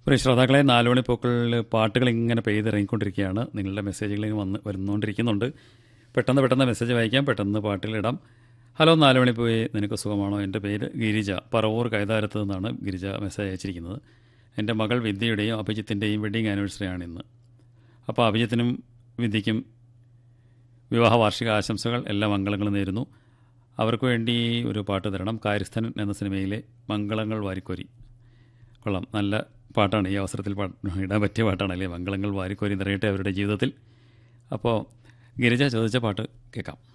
പ്രിയ ശ്രോതാക്കളെ നാലുമണി പൂക്കളിൽ പാട്ടുകൾ ഇങ്ങനെ പെയ്തിറങ്ങിക്കൊണ്ടിരിക്കുകയാണ് നിങ്ങളുടെ മെസ്സേജുകൾ ഇങ്ങനെ വന്ന് വരുന്നുകൊണ്ടിരിക്കുന്നുണ്ട് പെട്ടെന്ന് പെട്ടെന്ന് മെസ്സേജ് വായിക്കാം പെട്ടെന്ന് പാട്ടിലിടാം ഹലോ നാലുമണി പോയി നിനക്ക് സുഖമാണോ എൻ്റെ പേര് ഗിരിജ പറവൂർ കൈതാരത്ത് നിന്നാണ് ഗിരിജ മെസ്സേജ് അയച്ചിരിക്കുന്നത് എൻ്റെ മകൾ വിദ്യയുടെയും അഭിജിത്തിൻ്റെയും വെഡ്ഡിങ് ആനിവേഴ്സറിയാണ് ഇന്ന് അപ്പോൾ അഭിജിത്തിനും വിദ്യയ്ക്കും വിവാഹ വാർഷിക ആശംസകൾ എല്ലാ മംഗളങ്ങളും നേരുന്നു അവർക്ക് വേണ്ടി ഒരു പാട്ട് തരണം കാര്യസ്ഥൻ എന്ന സിനിമയിലെ മംഗളങ്ങൾ വാരിക്കോരി കൊള്ളാം നല്ല പാട്ടാണ് ഈ അവസരത്തിൽ പാ- ഇടാൻ പറ്റിയ പാട്ടാണ് അല്ലേ മംഗളങ്ങൾ വാരിക്കോരി നിറയട്ടെ അവരുടെ ജീവിതത്തിൽ അപ്പോൾ ഗിരിജ ചോദിച്ച പാട്ട് കേൾക്കാം